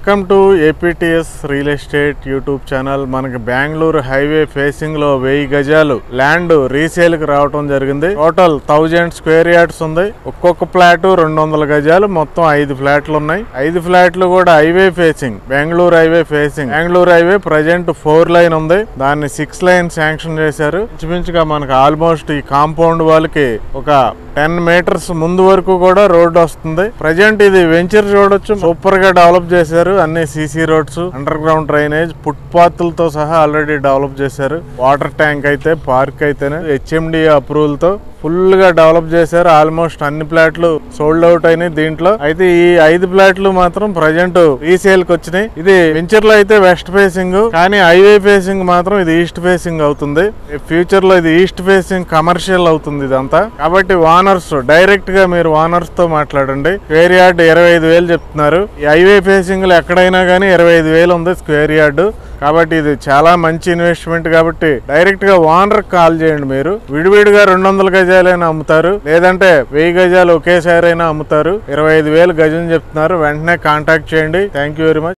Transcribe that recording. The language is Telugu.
welcome to APTS real estate YouTube channel మనకి బెంగళూరు హైవే ఫేసింగ్ లో వెయ్యి గజాలు ల్యాండ్ రీసేల్ కి రావటం జరిగింది టోటల్ థౌజండ్ స్క్వేర్ యార్డ్స్ ఉంది ఒక్కొక్క ఫ్లాట్ రెండు వందల గజాలు మొత్తం ఐదు ఫ్లాట్లు ఉన్నాయి ఐదు ఫ్లాట్లు కూడా highway facing Bengaluru highway facing Bengaluru highway present four line ఉంది దాన్ని సిక్స్ లైన్ శాంక్షన్ చేశారు ఇంచుమించుగా మనకి ఆల్మోస్ట్ ఈ కాంపౌండ్ వాళ్ళకి ఒక టెన్ మీటర్స్ ముందు వరకు కూడా రోడ్ వస్తుంది ప్రజెంట్ ఇది వెంచర్ చూడొచ్చు సూపర్ గా డెవలప్ చేశారు అన్ని CC roads underground drainage foot పాత్లతో సహా ఆల్రెడీ డెవలప్ చేశారు వాటర్ ట్యాంక్ అయితే పార్క్ అయితేనే హెచ్ఎండి అప్రూవల్ తో ఫుల్ గా డెవలప్ చేశారు ఆల్మోస్ట్ అన్ని ప్లాట్లు సోల్డ్ అవుట్ అయినాయి దీంట్లో అయితే ఈ ఐదు ప్లాట్లు మాత్రం ప్రజెంట్ రీసేల్ కి వచ్చినాయి ఇది వెంచర్ లో అయితే వెస్ట్ ఫేసింగ్ కానీ హైవే ఫేసింగ్ మాత్రం ఇది ఈస్ట్ ఫేసింగ్ అవుతుంది ఫ్యూచర్ లో ఇది ఈస్ట్ ఫేసింగ్ కమర్షియల్ అవుతుంది ఇదంతా కాబట్టి వానర్స్ డైరెక్ట్ గా మీరు వానర్స్ తో మాట్లాడండి స్క్వేర్ యార్డ్ ఇరవై ఐదు వేలు చెప్తున్నారు ఈ హైవే ఫేసింగ్ లో ఎక్కడైనా కానీ ఇరవై ఐదు వేలు ఉంది స్క్వేర్ యార్డ్ కాబట్టి ఇది చాలా మంచి ఇన్వెస్ట్మెంట్ కాబట్టి డైరెక్ట్ గా ఓనర్ కాల్ చేయండి మీరు విడివిడిగా రెండు వందల గజాలైనా అమ్ముతారు లేదంటే వెయ్యి గజాలు ఒకేసారి అయినా అమ్ముతారు ఇరవై ఐదు వేలు గజం చెప్తున్నారు వెంటనే కాంటాక్ట్ చేయండి థ్యాంక్ యూ వెరీ మచ్